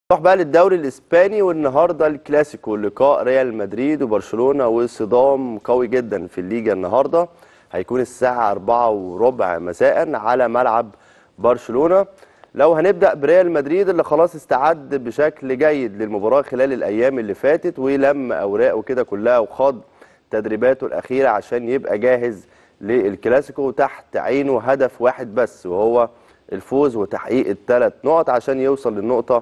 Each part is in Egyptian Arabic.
نروح بقى للدوري الاسباني والنهارده الكلاسيكو لقاء ريال مدريد وبرشلونه وصدام قوي جدا في الليجا النهارده هيكون الساعه 4 وربع مساء على ملعب برشلونه لو هنبدا بريال مدريد اللي خلاص استعد بشكل جيد للمباراه خلال الايام اللي فاتت ولم اوراقه كده كلها وخاض تدريباته الاخيره عشان يبقى جاهز للكلاسيكو تحت عينه هدف واحد بس وهو الفوز وتحقيق الثلاث نقط عشان يوصل للنقطه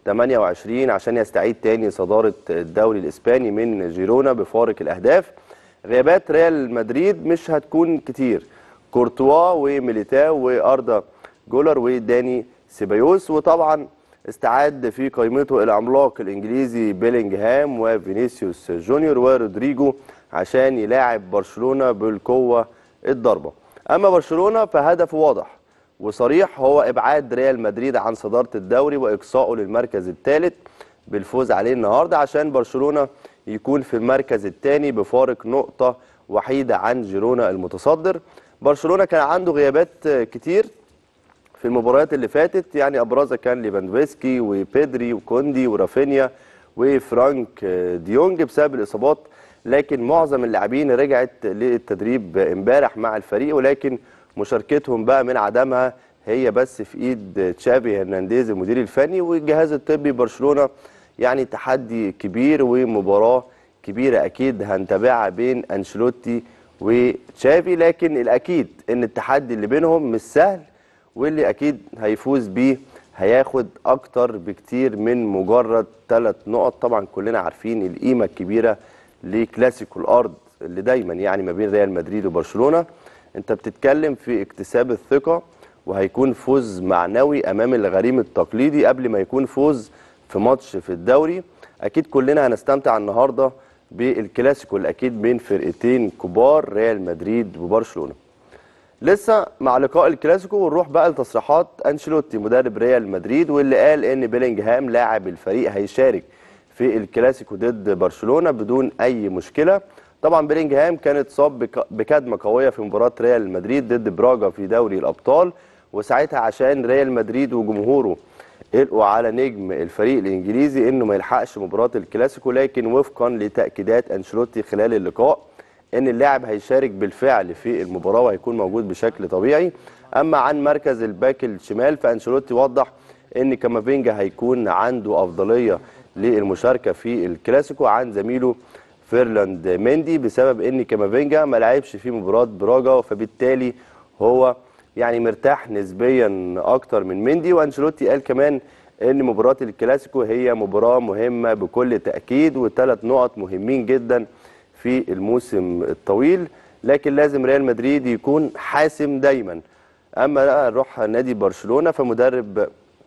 28 عشان يستعيد تاني صدارة الدوري الإسباني من جيرونا بفارق الأهداف غيابات ريال مدريد مش هتكون كتير كورتوا وميليتاو وأردا جولر وداني سيبايوس وطبعا استعد في قائمته العملاق الإنجليزي بيلينجهام وفينيسيوس جونيور ورودريجو عشان يلاعب برشلونة بالقوة الضربة أما برشلونة فهدفه واضح وصريح هو ابعاد ريال مدريد عن صداره الدوري واقصائه للمركز الثالث بالفوز عليه النهارده عشان برشلونه يكون في المركز الثاني بفارق نقطه وحيده عن جيرونا المتصدر برشلونه كان عنده غيابات كتير في المباريات اللي فاتت يعني ابرزها كان ليفاندوفسكي وبيدري وكوندي ورافينيا وفرانك ديونج بسبب الاصابات لكن معظم اللاعبين رجعت للتدريب امبارح مع الفريق ولكن مشاركتهم بقى من عدمها هي بس في ايد تشافي هرنانديز المدير الفني والجهاز الطبي برشلونه يعني تحدي كبير ومباراه كبيره اكيد هنتابعها بين انشيلوتي وتشافي لكن الاكيد ان التحدي اللي بينهم مش سهل واللي اكيد هيفوز بيه هياخد اكتر بكتير من مجرد ثلاث نقط طبعا كلنا عارفين القيمه الكبيره لكلاسيكو الارض اللي دايما يعني ما بين ريال مدريد وبرشلونه انت بتتكلم في اكتساب الثقة وهيكون فوز معنوي امام الغريم التقليدي قبل ما يكون فوز في ماتش في الدوري اكيد كلنا هنستمتع النهارده بالكلاسيكو الاكيد بين فرقتين كبار ريال مدريد وبرشلونه لسه مع لقاء الكلاسيكو ونروح بقى لتصريحات انشيلوتي مدرب ريال مدريد واللي قال ان بيلينجهام لاعب الفريق هيشارك في الكلاسيكو ضد برشلونه بدون اي مشكله طبعا بيلينجهام كان اتصاب بكدمه قويه في مباراه ريال مدريد ضد براجا في دوري الابطال وساعتها عشان ريال مدريد وجمهوره قلقوا على نجم الفريق الانجليزي انه ما يلحقش مباراه الكلاسيكو لكن وفقا لتاكيدات انشيلوتي خلال اللقاء ان اللاعب هيشارك بالفعل في المباراه وهيكون موجود بشكل طبيعي اما عن مركز الباك الشمال فانشيلوتي وضح ان كامافينجا هيكون عنده افضليه للمشاركه في الكلاسيكو عن زميله فيرلاند مندي بسبب ان كامافينجا ما لعبش في مباراه براجا فبالتالي هو يعني مرتاح نسبيا اكتر من مندي وانشيلوتي قال كمان ان مباراه الكلاسيكو هي مباراه مهمه بكل تاكيد وثلاث نقط مهمين جدا في الموسم الطويل لكن لازم ريال مدريد يكون حاسم دايما اما بقى نروح نادي برشلونه فمدرب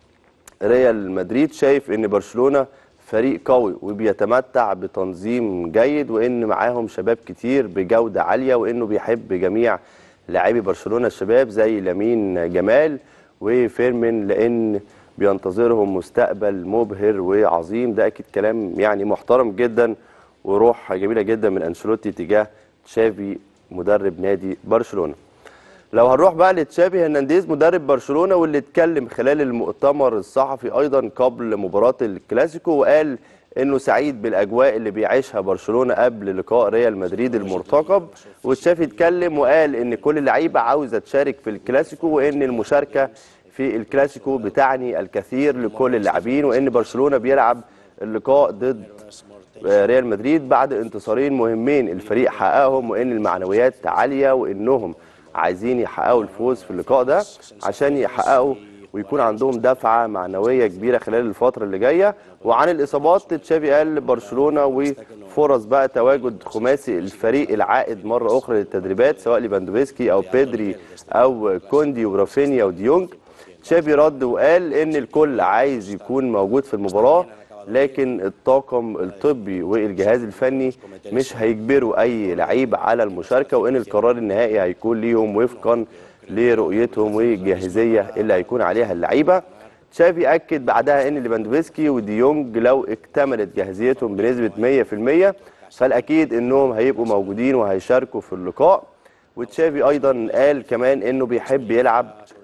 ريال مدريد شايف ان برشلونه فريق قوي وبيتمتع بتنظيم جيد وان معاهم شباب كتير بجوده عاليه وانه بيحب جميع لاعبي برشلونه الشباب زي لامين جمال وفيرمين لان بينتظرهم مستقبل مبهر وعظيم ده اكيد كلام يعني محترم جدا وروح جميله جدا من انشيلوتي تجاه تشافي مدرب نادي برشلونه لو هنروح بقى لتشافي هرنانديز مدرب برشلونه واللي اتكلم خلال المؤتمر الصحفي ايضا قبل مباراه الكلاسيكو وقال انه سعيد بالاجواء اللي بيعيشها برشلونه قبل لقاء ريال مدريد المرتقب وتشافي اتكلم وقال ان كل اللعيبه عاوزه تشارك في الكلاسيكو وان المشاركه في الكلاسيكو بتعني الكثير لكل اللاعبين وان برشلونه بيلعب اللقاء ضد ريال مدريد بعد انتصارين مهمين الفريق حققهم وان المعنويات عاليه وانهم عايزين يحققوا الفوز في اللقاء ده عشان يحققوا ويكون عندهم دفعه معنويه كبيره خلال الفتره اللي جايه وعن الاصابات تشافي قال برشلونه وفرص بقى تواجد خماسي الفريق العائد مره اخرى للتدريبات سواء ليفاندوفسكي او بيدري او كوندي ورافينيا وديونج تشافي رد وقال ان الكل عايز يكون موجود في المباراه لكن الطاقم الطبي والجهاز الفني مش هيجبروا اي لعيب على المشاركه وان القرار النهائي هيكون ليهم وفقا لرؤيتهم والجاهزيه اللي هيكون عليها اللعيبه تشافي اكد بعدها ان ليفاندوفسكي وديونج لو اكتملت جاهزيتهم بنسبه 100% فالاكيد انهم هيبقوا موجودين وهيشاركوا في اللقاء وتشافي ايضا قال كمان انه بيحب يلعب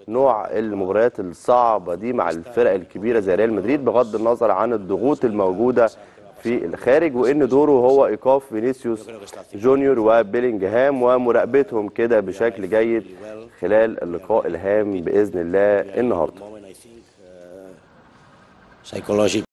نوع المباريات الصعبة دي مع الفرق الكبيرة زي ريال مدريد بغض النظر عن الضغوط الموجودة في الخارج وان دوره هو ايقاف فينيسيوس جونيور وبيلينجهام ومراقبتهم كده بشكل جيد خلال اللقاء الهام باذن الله النهارده psychological